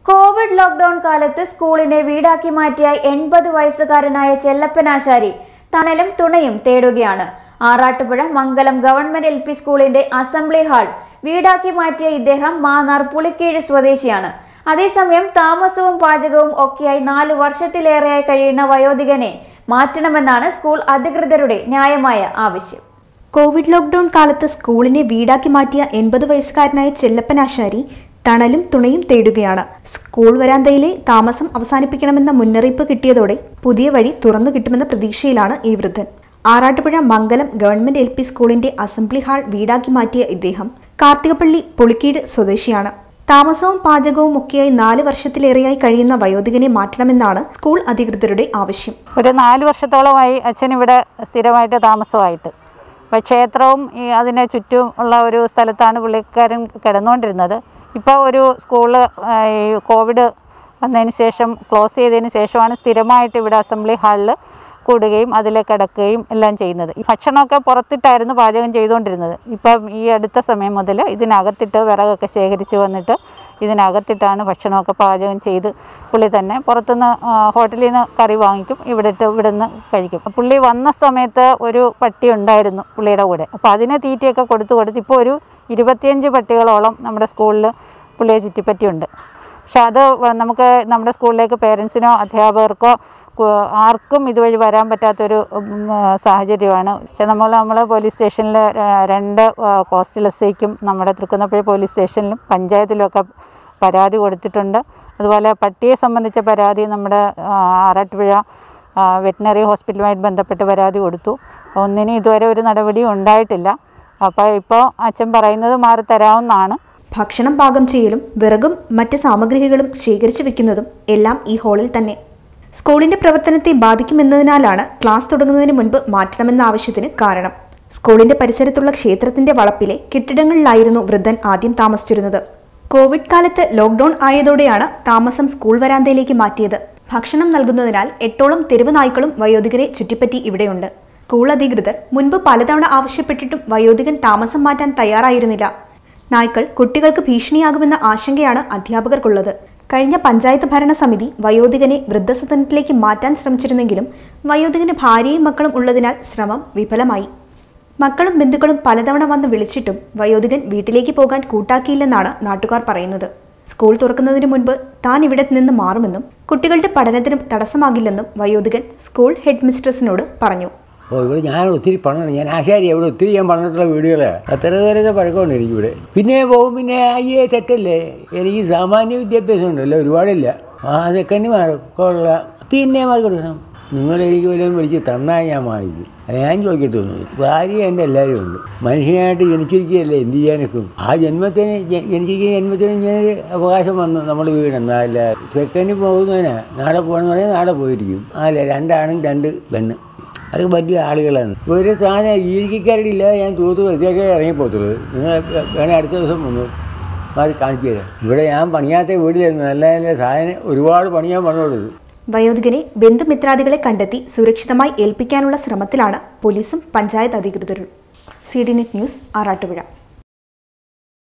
Covid lockdown കാലത്ത് സ്കൂളിനെ വീടാക്കി മാറ്റിയ എൺപത് വയസ്സുകാരനായ ചെല്ലപ്പനാശാരി തണലും തുണയും തേടുകയാണ് Arattupuzha Mangalam government L P സ്കൂളിന്റെ അസംബ്ലി ഹാൾ വീടാക്കി മാറ്റിയ ഇദ്ദേഹം മാന്നാർ പുളിക്കീഴ് സ്വദേശിയാണ് അതേസമയം താമസവും പാചകവും ഒക്കെയായി നാല് വർഷത്തിലേറെയായി കഴിയുന്ന വയോധികനെ മാറ്റണമെന്നാണ് സ്കൂൾ അധികൃതരുടെ ന്യായമായ ആവശ്യം കോവിഡ് ലോക്ക്ഡൌൺ കാലത്ത് സ്കൂളിനെ വീടാക്കി മാറ്റിയ എൺപത് വയസ്സുകാരനായ ചെല്ലപ്പനാശാരി തണലും തുണയും തേടുകയാണ് സ്കൂൾ വരാന്തയിലെ താമസം അവസാനിപ്പിക്കണമെന്ന മുന്നറിയിപ്പ് കിട്ടിയതോടെ പുതിയ വഴി തുറന്നു കിട്ടുമെന്ന പ്രതീക്ഷയിലാണ് ഈ വൃദ്ധൻ Arattupuzha Mangalam government L P സ്കൂളിന്റെ അസംബ്ലി ഹാൾ വീടാക്കി മാറ്റിയ ഇദ്ദേഹം കാർത്തികപ്പള്ളി പുളിക്കീട് സ്വദേശിയാണ് താമസവും പാചകവും ഒക്കെയായി നാല് വർഷത്തിലേറെയായി കഴിയുന്ന വയോധികനെ മാറ്റണമെന്നാണ് സ്കൂൾ അധികൃതരുടെ ആവശ്യം ഒരു നാല് വർഷത്തോളമായി അച്ഛൻ ഇവിടെ സ്ഥിരമായിട്ട് താമസമായിട്ട് അപ്പോൾ ക്ഷേത്രവും ഈ അതിന് ചുറ്റും ഉള്ള ഒരു സ്ഥലത്താണ് പുള്ളിക്കാരൻ കിടന്നുകൊണ്ടിരുന്നത് ഇപ്പോൾ ഒരു സ്കൂള് ആ, ഈ കോവിഡ് വന്നതിന് ശേഷം ക്ലോസ് ചെയ്തതിന് ശേഷമാണ് സ്ഥിരമായിട്ട് ഇവിടെ അസംബ്ലി ഹാളിൽ കൂടുകയും അതിൽ കിടക്കുകയും എല്ലാം ചെയ്യുന്നത് ഈ ഭക്ഷണമൊക്കെ പുറത്തിട്ടായിരുന്നു പാചകം ചെയ്തുകൊണ്ടിരുന്നത് ഇപ്പം ഈ അടുത്ത സമയം മുതൽ ഇതിനകത്തിട്ട് വിറകൊക്കെ ശേഖരിച്ച് വന്നിട്ട് ഇതിനകത്തിട്ടാണ് ഭക്ഷണമൊക്കെ പാചകം ചെയ്ത് പുള്ളി തന്നെ പുറത്തുനിന്ന് ആ, ഹോട്ടലിൽ നിന്ന് കറി വാങ്ങിക്കും ഇവിടെ ഇട്ട് ഇവിടെ നിന്ന് കഴിക്കും അപ്പോൾ പുള്ളി വന്ന സമയത്ത് ഒരു പട്ടി ഉണ്ടായിരുന്നു പുള്ളിയുടെ കൂടെ അപ്പോൾ അതിന് തീറ്റയൊക്കെ കൊടുത്ത് കൊടുത്ത് ഇപ്പോൾ ഒരു ഇരുപത്തിയഞ്ച് പട്ടികളോളം നമ്മുടെ സ്കൂളിൽ പുള്ളിയെ ചുറ്റിപ്പറ്റിയുണ്ട് പക്ഷെ അത് വ- നമുക്ക് നമ്മുടെ സ്കൂളിലേക്ക് പേരൻസിനോ അധ്യാപകർക്കോ കു- ആർക്കും ഇതുവഴി വരാൻ പറ്റാത്തൊരു ഉം, ആ, സാഹചര്യമാണ് പക്ഷെ നമ്മൾ നമ്മൾ പോലീസ് സ്റ്റേഷനിൽ രണ്ട് ആ, കോസ്റ്റൽ എസ് ഐക്കും നമ്മുടെ തൃക്കുന്നപ്പുഴ പോലീസ് സ്റ്റേഷനിലും പഞ്ചായത്തിലുമൊക്കെ പരാതി കൊടുത്തിട്ടുണ്ട് അതുപോലെ പട്ടിയെ സംബന്ധിച്ച പരാതി നമ്മുടെ ആ, ആറാട്ടുപുഴ വെറ്റിനറി ഹോസ്പിറ്റലുമായിട്ട് ബന്ധപ്പെട്ട് പരാതി കൊടുത്തു ഒന്നിനും ഇതുവരെ ഒരു നടപടിയും ഉണ്ടായിട്ടില്ല അപ്പോൾ ഇപ്പോൾ അച്ഛൻ പറയുന്നത് മാറി തരാവുന്നതാണ് ഭക്ഷണം പാകം ചെയ്യലും വിറകും മറ്റ് സാമഗ്രികളും ശേഖരിച്ചു വെക്കുന്നതും എല്ലാം ഈ ഹാളിൽ തന്നെ സ്കൂളിന്റെ പ്രവർത്തനത്തെ ബാധിക്കുമെന്നതിനാലാണ് ക്ലാസ് തുടങ്ങുന്നതിന് മുൻപ് മാറ്റണമെന്ന ആവശ്യത്തിന് കാരണം സ്കൂളിന്റെ പരിസരത്തുള്ള ക്ഷേത്രത്തിന്റെ വളപ്പിലെ കെട്ടിടങ്ങളിലായിരുന്നു വൃദ്ധൻ ആദ്യം താമസിച്ചിരുന്നത് കോവിഡ് കാലത്ത് ലോക്ക്ഡൌൺ ആയതോടെയാണ് താമസം സ്കൂൾ വരാന്തയിലേക്ക് മാറ്റിയത് ഭക്ഷണം നൽകുന്നതിനാൽ എട്ടോളം തെരുവ് നായ്ക്കളും വയോധികരെ ചുറ്റിപ്പറ്റി ഇവിടെയുണ്ട് സ്കൂൾ അധികൃതർ മുൻപ് പലതവണ ആവശ്യപ്പെട്ടിട്ടും വയോധികൻ താമസം മാറ്റാൻ തയ്യാറായിരുന്നില്ല നായ്ക്കൾ കുട്ടികൾക്ക് ഭീഷണിയാകുമെന്ന ആശങ്കയാണ് അധ്യാപകർക്കുള്ളത് കഴിഞ്ഞ പഞ്ചായത്ത് ഭരണസമിതി വയോധികനെ വൃദ്ധസദനത്തിലേക്ക് മാറ്റാൻ ശ്രമിച്ചിരുന്നെങ്കിലും വയോധികന് ഭാര്യയും മക്കളും ഉള്ളതിനാൽ ശ്രമം വിഫലമായി മക്കളും ബന്ധുക്കളും പലതവണ വന്ന് വിളിച്ചിട്ടും വയോധികൻ വീട്ടിലേക്ക് പോകാൻ കൂട്ടാക്കിയില്ലെന്നാണ് നാട്ടുകാർ പറയുന്നത് സ്കൂൾ തുറക്കുന്നതിന് മുൻപ് താൻ ഇവിടെ നിന്ന് മാറുമെന്നും കുട്ടികളുടെ പഠനത്തിനും തടസ്സമാകില്ലെന്നും വയോധികൻ സ്കൂൾ ഹെഡ് മിസ്ട്രസിനോട് പറഞ്ഞു ഓ ഇവിടെ ഞാൻ ഒത്തിരി പണം ഞാൻ ആശാരി ഇവിടെ ഒത്തിരി ഞാൻ പണിട്ടുള്ള വീടുകളെ അത്ര പേരൊക്കെ പഴക്കമുണ്ട് എനിക്കിവിടെ പിന്നെ പോകും പിന്നെ അയ്യേ തെറ്റല്ലേ എനിക്ക് സാമാന്യ വിദ്യാഭ്യാസം ഉണ്ടല്ലോ ഒരുപാടില്ല ആ സെക്കൻഡ് മാറും കൊള്ളാം പിന്നെ മാർക്ക് കൊടുക്കണം നിങ്ങൾ എനിക്ക് വല്ലതും വിളിച്ച് തന്നാൽ ഞാൻ വാങ്ങിക്കും അത് ഞാൻ ചോദിക്കത്തൊന്നുമില്ല ഭാര്യ എൻ്റെ എല്ലാവരും ഉണ്ട് മനുഷ്യനായിട്ട് ജനിച്ചിരിക്കുകയല്ലേ എന്ത് ചെയ്യാനൊക്കും ആ ജന്മത്തിന് ജ- ജനിച്ചിരിക്കുന്ന ജന്മത്തിന് ഇങ്ങനെ അവകാശം വന്നു നമ്മൾ വീണെന്നാ അല്ല സെക്കൻഡ് പോകുന്നതിനാ നാളെ പോകണമെന്ന് പറഞ്ഞാൽ നാളെ പോയിരിക്കും അല്ല രണ്ടാണും രണ്ട് പെണ്ണ് അതൊക്കെ വലിയ ആളുകളാണ് ഒരു സാധനം ഈരിക്കാരുടെ ഇല്ലാതെ ഞാൻ തൂത്ത് ഇതൊക്കെ ഇറങ്ങിപ്പോത്തുള്ളൂ നിങ്ങൾ വേണേൽ അടുത്ത ദിവസം വന്നു മാറി കാണിച്ചു തരാം ഇവിടെ ഞാൻ പണിയാത്ത വീട്ടിലായിരുന്നു നല്ല നല്ല സാധനം ഒരുപാട് പണി ഞാൻ പണി കൊടുത്തു വയോധികനെ ബന്ധുമിത്രാദികളെ കണ്ടെത്തി സുരക്ഷിതമായി ഏൽപ്പിക്കാനുള്ള ശ്രമത്തിലാണ് പോലീസും പഞ്ചായത്ത് അധികൃതരും C D net news Arattupuzha